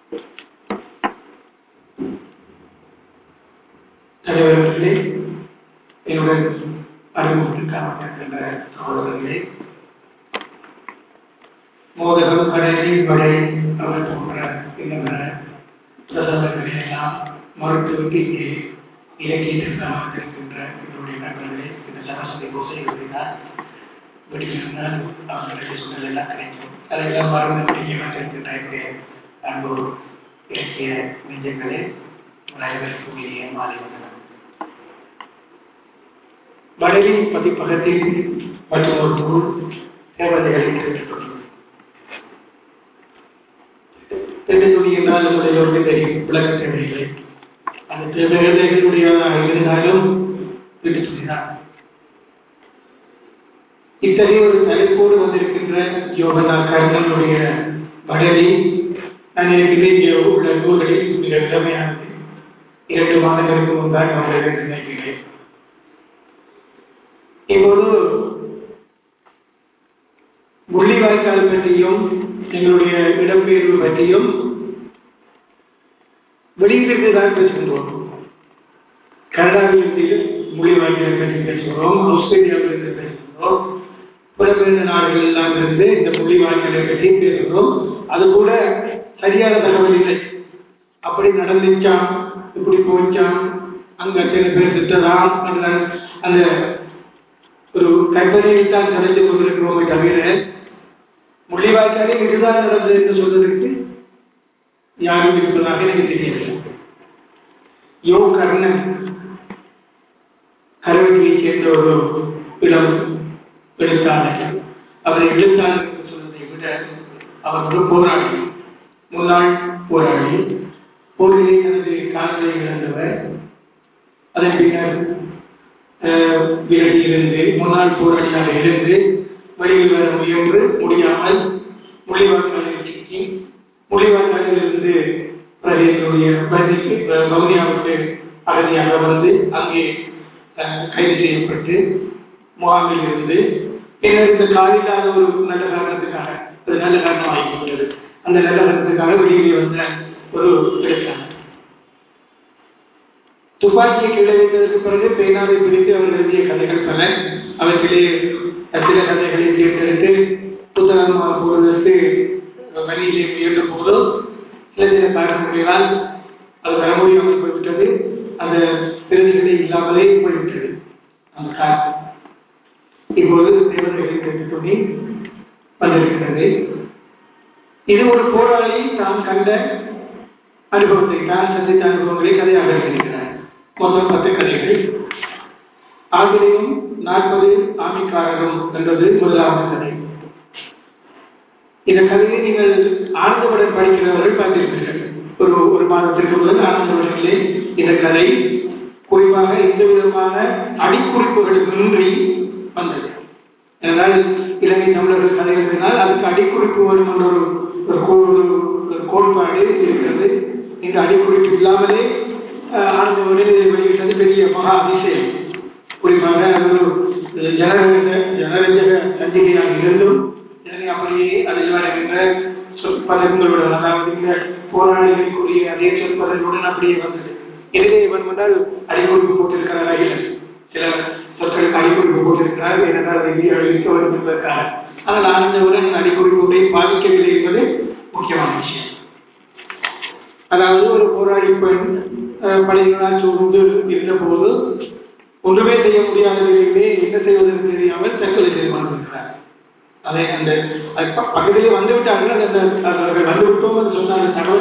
தலைவர்களே என்னுடன் அறிமுகத்திற்கான சகோதரர்களே மோதகம் கடலை வடை அவர் போன்ற இன்னும் பிரதமர்களை எல்லாம் மறுத்துவிட்டு இங்கே இலக்கியத்திற்கு அமர்ந்திருக்கின்ற என்னுடைய நண்பர்களே இந்த சரஸ்வதி கோசை எழுதினார் வெடிச்சிருந்தால் அவர்களுடைய சூழல் எல்லாம் கிடைக்கும் அதையெல்லாம் மறந்து முடிக்க மாட்டிருக்கின்ற என்னுடைய அன்பு இலக்கிய நெஞ்சங்களே அனைவருக்கும் இனிய மாலை வந்தனம் வடலின் பதிப்பகத்தில் மற்றும் ஒரு நூல் தேவதைகளை கேட்டுக்கொள்ளும் தேவையுடையனால் நம்முடைய தெரியும் விளக்க தேவையில்லை அந்த தேவைகளுடையதாக இருந்தாலும் வீட்டு சொல்லிதான் இத்தகைய ஒரு தலைப்போடு வந்திருக்கின்ற யோகனா கர்ணனுடைய வடலி நான் நினைக்கிறேன் உள்ள நூல்களில் மிக இளமையானது இரண்டு மாதங்களுக்கு முன்பாக அவர்கள் நினைக்கிறேன் இப்போது முள்ளிவாய்க்கால் பற்றியும் எங்களுடைய இடம்பெயர்வு பற்றியும் வெளியிலிருந்து தான் பேசுகின்றோம் கனடாவிலிருந்து முள்ளிவாய்க்கால் பற்றி பேசுகிறோம் ஆஸ்திரேலியாவிலிருந்து பேசுகிறோம் புலம்பெயர்ந்த நாடுகள் எல்லாம் இருந்து இந்த முள்ளிவாய்க்காலை பற்றி பேசுகிறோம் அது கூட சரியான தகவல் இல்லை அப்படி நடந்துச்சான் இப்படி போச்சான் அங்க சில பேர் திட்டலாம் அந்த அந்த ஒரு கற்பனையை தான் கலைந்து கொண்டிருக்கிறோமே தவிர முள்ளிவாய்க்காலே இதுதான் நடந்தது என்று சொல்வதற்கு யாரும் இருப்பதாக எனக்கு தெரியவில்லை யோ கர்ணன் கரவட்டியை சேர்ந்த ஒரு இளம் எழுத்தாளர் அவரை எழுத்தாளர் என்று சொல்வதை விட அவர் ஒரு போராளி முன்னாள் போராளி போரிலே தனது காதலை இழந்தவர் அதன் பின்னர் விலகியிருந்து முன்னாள் போராளியாக இருந்து வெளியில் வர முயன்று முடியாமல் மொழிவாழ்களில் சிக்கி மொழிவாழ்களில் இருந்து பிரதேசனுடைய பிரதிக்கு பகுதியாவுக்கு அகதியாக வந்து அங்கே கைது செய்யப்பட்டு முகாமில் இருந்து பின்னர் இந்த காலில்லாத ஒரு நல்ல காரணத்துக்காக ஒரு நல்ல காரணம் ஆகிக்கொண்டது அந்த நல்ல காரணத்துக்காக வெளியிலே வந்த ஒரு எழுத்தாளர் துப்பாக்கியை கீழே வைத்ததற்கு பிறகு பேனாவை பிடித்து அவர் எழுதிய கதைகள் பல அவற்றிலே சில கதைகளை தேர்ந்தெடுத்து புத்தகமாக போடுவதற்கு வழியிலே முயன்ற போதும் சில சில காரணங்களால் அது வர முடியாமல் போய்விட்டது அந்த பிரதிகளை இல்லாமலே போய்விட்டது அந்த காரணம் இப்போது தேவதைகளை கேட்டு துணி வந்திருக்கிறது இது ஒரு போராளி தான் கண்ட அனுபவத்தை தான் சந்தித்த அனுபவங்களை கதையாக எழுதியிருக்கிறார் மொத்தம் பத்து கதைகள் ஆங்கிலேயும் நாற்பது ஆமிக்காரரும் என்பது முதலாவது கதை இந்த கதையை நீங்கள் ஆனந்தவுடன் படிக்கிறவர்கள் பார்த்திருப்பீர்கள் ஒரு ஒரு மாதத்திற்கு முதல் ஆனந்தவுடனிலே இந்த கதை குறிப்பாக எந்த விதமான அடிக்குறிப்புகளுமின்றி வந்தது என்றால் இலங்கை தமிழர்கள் கதை எழுதினால் அதுக்கு அடிக்குறிப்பு வரும் என்ற ஒரு ஒரு கோட்பாடு இருக்கிறது இந்த அடிக்குறிப்பு இல்லாமலே ஆனந்தவுடன் இதை வெளியிட்டது பெரிய மகா அதிசயம் குறிப்பாக அது ஒரு ஜனரஞ்சக ஜனரஞ்சக சஞ்சிகையாக இருந்தும் இதனை அப்படியே அதில் வருகின்ற சொற்பதங்களுடன் அதாவது இந்த போராளிகளுக்குரிய அதே சொற்பதங்களுடன் அப்படியே வந்தது எனவே இவன் முன்னால் அடிக்குறிப்பு போட்டிருக்கிறார் அகிலன் சில சொற்களுக்கு அடிக்குறிப்பு போட்டிருக்கிறார் ஏனென்றால் அதை அழிக்க வேண்டும் என்பதற்காக ஆனால் ஆனந்தவுடன் அடிக்குறிப்புகளை பாதிக்கவில்லை என்பது முக்கியமான விஷயம் அதாவது ஒரு போராளி பெண் படைகளால் சூழ்ந்து இருந்த போது ஒன்றுமே செய்ய முடியாத நிலையிலே என்ன செய்வதற்கு தெரியாமல் தற்கொலை செய்து கொண்டிருக்கிறார் அதை அந்த பக்கத்திலே வந்து விட்டார்கள் அந்த அவர்கள் வந்து விட்டோம் என்று சொன்ன அந்த தகவல்